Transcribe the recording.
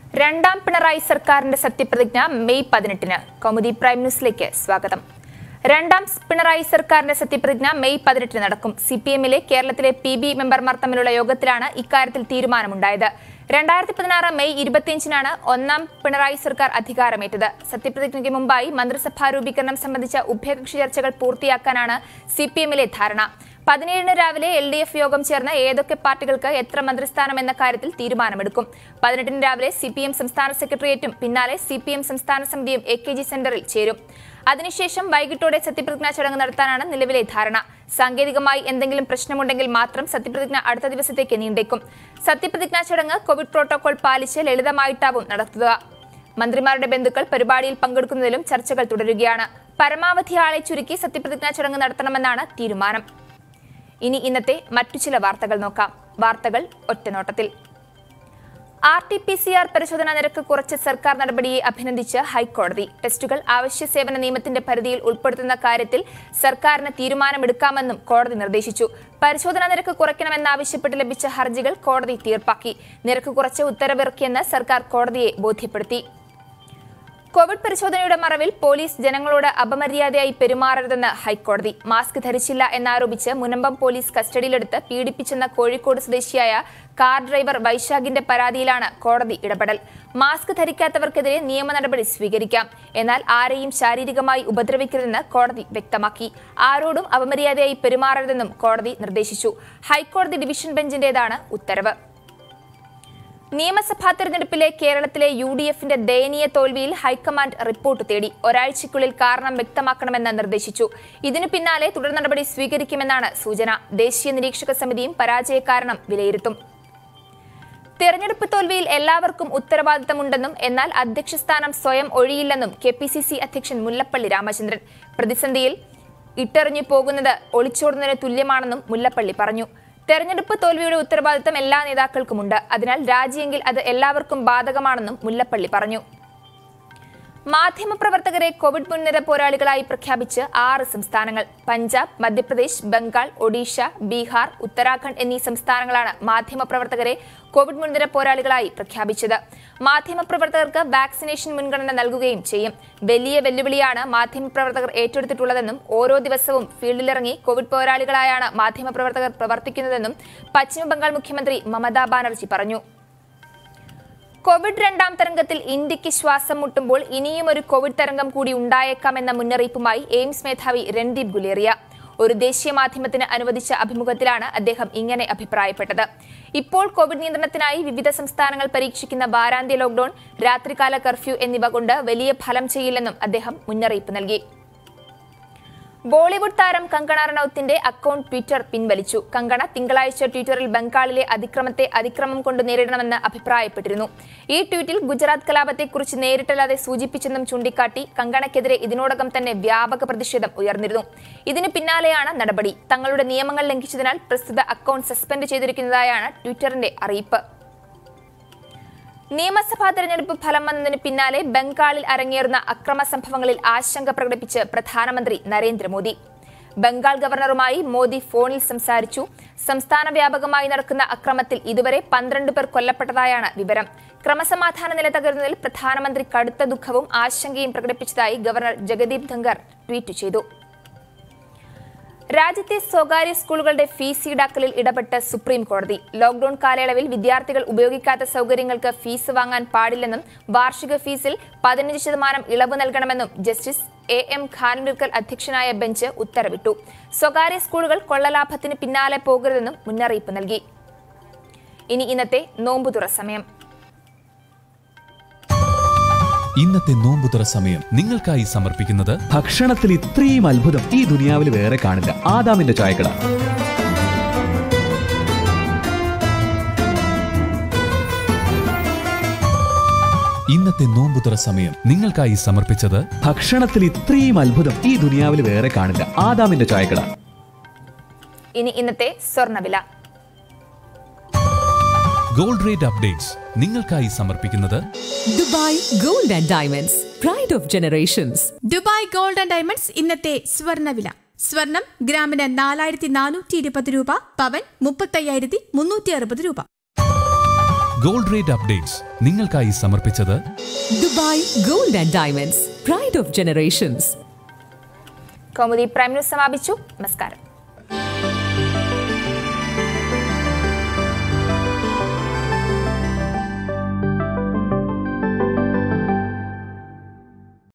രണ്ടാം പിണറായി സർക്കാരിന്റെ സത്യപ്രതിജ്ഞ മെയ് പതിനെട്ടിന് കൗമുദി പ്രൈം ന്യൂസിലേക്ക് സ്വാഗതം രണ്ടാം പിണറായി സർക്കാരിന്റെ സത്യപ്രതിജ്ഞ മെയ് പതിനെട്ടിന് നടക്കും സി പി എമ്മിലെ കേരളത്തിലെ പി ബി മെമ്പർമാർ തമ്മിലുള്ള യോഗത്തിലാണ് ഇക്കാര്യത്തിൽ തീരുമാനമുണ്ടായത് രണ്ടായിരത്തി പതിനാറ് മെയ് ഇരുപത്തിയഞ്ചിനാണ് ഒന്നാം പിണറായി സർക്കാർ അധികാരമേറ്റത് സത്യപ്രതിജ്ഞയ്ക്ക് മുമ്പായി മന്ത്രിസഭാ രൂപീകരണം സംബന്ധിച്ച ഉഭയകക്ഷി ചർച്ചകൾ പൂർത്തിയാക്കാനാണ് സി പി എമ്മിലെ ധാരണ പതിനേഴിന് രാവിലെ എൽ ഡി എഫ് യോഗം ചേർന്ന് ഏതൊക്കെ പാർട്ടികൾക്ക് എത്ര മന്ത്രിസ്ഥാനം എന്ന കാര്യത്തിൽ തീരുമാനമെടുക്കും പതിനെട്ടിന് രാവിലെ സി പി എം സംസ്ഥാന സെക്രട്ടേറിയറ്റും പിന്നാലെ സി പി എം സംസ്ഥാന സമിതിയും എ കെ ജി സെന്ററിൽ ചേരും അതിനുശേഷം വൈകിട്ടോടെ സത്യപ്രതിജ്ഞാ ചടങ്ങ് നടത്താനാണ് നിലവിലെ ധാരണ സാങ്കേതികമായി എന്തെങ്കിലും പ്രശ്നമുണ്ടെങ്കിൽ മാത്രം സത്യപ്രതിജ്ഞ അടുത്ത ദിവസത്തേക്ക് നീണ്ടേക്കും സത്യപ്രതിജ്ഞാ ചടങ്ങ് കോവിഡ് പ്രോട്ടോകോൾ പാലിച്ച് ലളിതമായിട്ടാവും നടത്തുക മന്ത്രിമാരുടെ ബന്ധുക്കൾ പരിപാടിയിൽ പങ്കെടുക്കുന്നതിലും ചർച്ചകൾ തുടരുകയാണ് പരമാവധി ആളെ ചുരുക്കി സത്യപ്രതിജ്ഞാ ചടങ്ങ് നടത്തണമെന്നാണ് തീരുമാനം ഇനി ഇന്നത്തെ മറ്റു ചില വാർത്തകൾ നോക്കാം വാർത്തകൾ ഒറ്റനോട്ടത്തിൽ R T P C R പരിശോധനാ നിരക്ക് കുറച്ച് സർക്കാർ നടപടിയെ അഭിനന്ദിച്ച് ഹൈക്കോടതി ടെസ്റ്റുകൾ അവശ്യ സേവന നിയമത്തിന്റെ പരിധിയിൽ ഉൾപ്പെടുത്തുന്ന കാര്യത്തിൽ സർക്കാരിന് തീരുമാനമെടുക്കാമെന്നും കോടതി നിർദ്ദേശിച്ചു പരിശോധനാ നിരക്ക് കുറയ്ക്കണമെന്നാവശ്യപ്പെട്ട് ലഭിച്ച ഹർജികൾ കോടതി തീർപ്പാക്കി നിരക്ക് കുറച്ച് ഉത്തരവിറക്കിയെന്ന് സർക്കാർ കോടതിയെ ബോധ്യപ്പെടുത്തി കോവിഡ് പരിശോധനയുടെ മറവിൽ പോലീസ് ജനങ്ങളോട് അപമര്യാദയായി പെരുമാറരുതെന്ന് ഹൈക്കോടതി മാസ്ക് ധരിച്ചില്ല എന്നാരോപിച്ച് മുനമ്പം പോലീസ് കസ്റ്റഡിയിലെടുത്ത് പീഡിപ്പിച്ചെന്ന കോഴിക്കോട് സ്വദേശിയായ കാർ ഡ്രൈവർ വൈശാഖിന്റെ പരാതിയിലാണ് കോടതി ഇടപെടൽ മാസ്ക് ധരിക്കാത്തവർക്കെതിരെ നിയമ നടപടി സ്വീകരിക്കാം എന്നാൽ ആരെയും ശാരീരികമായി ഉപദ്രവിക്കരുതെന്ന് കോടതി വ്യക്തമാക്കി ആരോടും അപമര്യാദയായി പെരുമാറരുതെന്നും കോടതി നിർദ്ദേശിച്ചു ഹൈക്കോടതി ഡിവിഷൻ ബെഞ്ചിന്റേതാണ് ഉത്തരവ് നിയമസഭാ തെരഞ്ഞെടുപ്പിലെ കേരളത്തിലെ യു ഡി എഫിന്റെ ദയനീയ തോൽവിയിൽ ഹൈക്കമാൻഡ് റിപ്പോർട്ട് തേടി ഒരാഴ്ചയ്ക്കുള്ളിൽ കാരണം വ്യക്തമാക്കണമെന്ന് നിർദ്ദേശിച്ചു ഇതിനു പിന്നാലെ തുടർ നടപടി സ്വീകരിക്കുമെന്നാണ് സൂചന ദേശീയ നിരീക്ഷക സമിതിയും പരാജയ കാരണം വിലയിരുത്തും തെരഞ്ഞെടുപ്പ് തോൽവിയിൽ എല്ലാവർക്കും ഉത്തരവാദിത്തമുണ്ടെന്നും എന്നാൽ അധ്യക്ഷസ്ഥാനം സ്വയം ഒഴിയില്ലെന്നും കെ പി സി സി അധ്യക്ഷൻ മുല്ലപ്പള്ളി രാമചന്ദ്രൻ പ്രതിസന്ധിയിൽ ഇട്ടെറിഞ്ഞു പോകുന്നത് ഒളിച്ചോടുന്നതിന് തുല്യമാണെന്നും മുല്ലപ്പള്ളി പറഞ്ഞു തെരഞ്ഞെടുപ്പ് തോൽവിയുടെ ഉത്തരവാദിത്തം എല്ലാ നേതാക്കൾക്കുമുണ്ട് അതിനാൽ രാജിയെങ്കിൽ അത് എല്ലാവർക്കും ബാധകമാണെന്നും മുല്ലപ്പള്ളി പറഞ്ഞു മാധ്യമപ്രവർത്തകരെ കോവിഡ് മുൻനിര പോരാളികളായി പ്രഖ്യാപിച്ച് ആറ് സംസ്ഥാനങ്ങൾ പഞ്ചാബ് മധ്യപ്രദേശ് ബംഗാൾ ഒഡീഷ ബീഹാർ ഉത്തരാഖണ്ഡ് എന്നീ സംസ്ഥാനങ്ങളാണ് മാധ്യമപ്രവർത്തകരെ കോവിഡ് മുൻനിര പോരാളികളായി പ്രഖ്യാപിച്ചത് മാധ്യമപ്രവർത്തകർക്ക് വാക്സിനേഷൻ മുൻഗണന നൽകുകയും ചെയ്യും വലിയ വെല്ലുവിളിയാണ് മാധ്യമപ്രവർത്തകർ ഏറ്റെടുത്തിട്ടുള്ളതെന്നും ഓരോ ദിവസവും ഫീൽഡിലിറങ്ങി കോവിഡ് പോരാളികളായാണ് മാധ്യമപ്രവർത്തകർ പ്രവർത്തിക്കുന്നതെന്നും പശ്ചിമബംഗാൾ മുഖ്യമന്ത്രി മമതാ ബാനർജി പറഞ്ഞു കോവിഡ് രണ്ടാം തരംഗത്തിൽ ഇന്ത്യക്ക് ശ്വാസം മുട്ടുമ്പോൾ ഇനിയും ഒരു കോവിഡ് തരംഗം കൂടി ഉണ്ടായേക്കാമെന്ന മുന്നറിയിപ്പുമായി എയിംസ് മേധാവി രൺദീപ് ഗുലേറിയ ഒരു ദേശീയ മാധ്യമത്തിന് അനുവദിച്ച അഭിമുഖത്തിലാണ് അദ്ദേഹം ഇങ്ങനെ അഭിപ്രായപ്പെട്ടത് ഇപ്പോൾ കോവിഡ് നിയന്ത്രണത്തിനായി വിവിധ സംസ്ഥാനങ്ങൾ പരീക്ഷിക്കുന്ന വാരാന്ത്യ ലോക്ഡൌൺ രാത്രികാല കർഫ്യൂ എന്നിവ കൊണ്ട് വലിയ ഫലം ചെയ്യില്ലെന്നും അദ്ദേഹം മുന്നറിയിപ്പ് നൽകി ബോളിവുഡ് താരം കങ്കണ റണൌത്തിന്റെ അക്കൗണ്ട് ട്വിറ്റർ പിൻവലിച്ചു കങ്കണ തിങ്കളാഴ്ച ട്വിറ്ററിൽ ബംഗാളിലെ അതിക്രമത്തെ അതിക്രമം കൊണ്ട് നേരിടണമെന്ന് അഭിപ്രായപ്പെട്ടിരുന്നു ഈ ട്വീറ്റിൽ ഗുജറാത്ത് കലാപത്തെക്കുറിച്ച് നേരിട്ടല്ലാതെ സൂചിപ്പിച്ചെന്നും ചൂണ്ടിക്കാട്ടി കങ്കണയ്ക്കെതിരെ ഇതിനോടകം തന്നെ വ്യാപക പ്രതിഷേധം ഉയർന്നിരുന്നു ഇതിന് പിന്നാലെയാണ് നടപടി തങ്ങളുടെ നിയമങ്ങൾ ലംഘിച്ചതിനാൽ പ്രസ്തുത അക്കൗണ്ട് സസ്പെൻഡ് ചെയ്തിരിക്കുന്നതായാണ് ട്വിറ്ററിന്റെ അറിയിപ്പ് നിയമസഭാ തെരഞ്ഞെടുപ്പ് ഫലം വന്നതിന് പിന്നാലെ ബംഗാളിൽ അരങ്ങേറുന്ന അക്രമ സംഭവങ്ങളിൽ ആശങ്ക പ്രകടിപ്പിച്ച് പ്രധാനമന്ത്രി നരേന്ദ്രമോദി ബംഗാൾ ഗവർണറുമായി മോദി ഫോണിൽ സംസാരിച്ചു സംസ്ഥാന വ്യാപകമായി നടക്കുന്ന അക്രമത്തിൽ ഇതുവരെ പന്ത്രണ്ട് പേർ കൊല്ലപ്പെട്ടതായാണ് വിവരം ക്രമസമാധാന നില തകരുന്നതിൽ പ്രധാനമന്ത്രി കടുത്ത ദുഃഖവും ആശങ്കയും പ്രകടിപ്പിച്ചതായി ഗവർണർ ജഗദീപ് ധങ്കർ ട്വീറ്റ് ചെയ്തു രാജ്യത്തെ സ്വകാര്യ സ്കൂളുകളുടെ ഫീസ് ഈടാക്കലിൽ ഇടപെട്ട സുപ്രീം കോടതി ലോക്ഡൌൺ കാലയളവിൽ വിദ്യാർത്ഥികൾ ഉപയോഗിക്കാത്ത സൗകര്യങ്ങൾക്ക് ഫീസ് വാങ്ങാൻ പാടില്ലെന്നും വാർഷിക ഫീസിൽ പതിനഞ്ച് ശതമാനം ഇളവ് നൽകണമെന്നും ജസ്റ്റിസ് എ എം ഖാൻവിൽക്കർ അധ്യക്ഷനായ ബെഞ്ച് ഉത്തരവിട്ടു സ്വകാര്യ സ്കൂളുകൾ കൊള്ളലാഭത്തിന് പിന്നാലെ പോകരുതെന്നും മുന്നറിയിപ്പ് നൽകി ഇനി ഇന്നത്തെ നോമ്പുതുറ സമയം ഇന്നത്തെ നോമ്പുതുറ സമയം നിങ്ങൾക്കായി സമർപ്പിക്കുന്നത് ഭക്ഷണത്തിൽ ഇത്രയും അത്ഭുതം ഈ ദുനിയാവിൽ വേറെ കാണില്ല ആദാമിന്റെ ചായക്കട ഇന്നത്തെ നോമ്പുതുറ സമയം നിങ്ങൾക്കായി സമർപ്പിച്ചത് ഭക്ഷണത്തിൽ ഇത്രയും അത്ഭുതം ഈ ദുനിയാവിൽ വേറെ കാണില്ല ആദാമിന്റെ ചായക്കട ഇനി ഇന്നത്തെ സ്വർണ്ണവില ഗോൾഡ് റേറ്റ് അപ്ഡേറ്റ്സ് നിങ്ങൾക്കായി സമർപ്പിക്കുന്നത് Dubai gold and diamonds pride of generations Dubai gold and diamonds ഇന്നത്തെ സ്വർണ്ണവില സ്വർണം ഗ്രാമിന് നാലായിരത്തി നാനൂറ്റി ഇരുപത് രൂപ പവൻ മുപ്പത്തയ്യായിരത്തി മുന്നൂറ്റി അറുപത് രൂപ ഗോൾഡ് റേറ്റ് അപ്ഡേറ്റ്സ് നിങ്ങൾക്കായി സമർപ്പിച്ചത് Dubai Gold and Diamonds, pride of generations. Kaumudi prime news സമാപിച്ചു നമസ്കാരം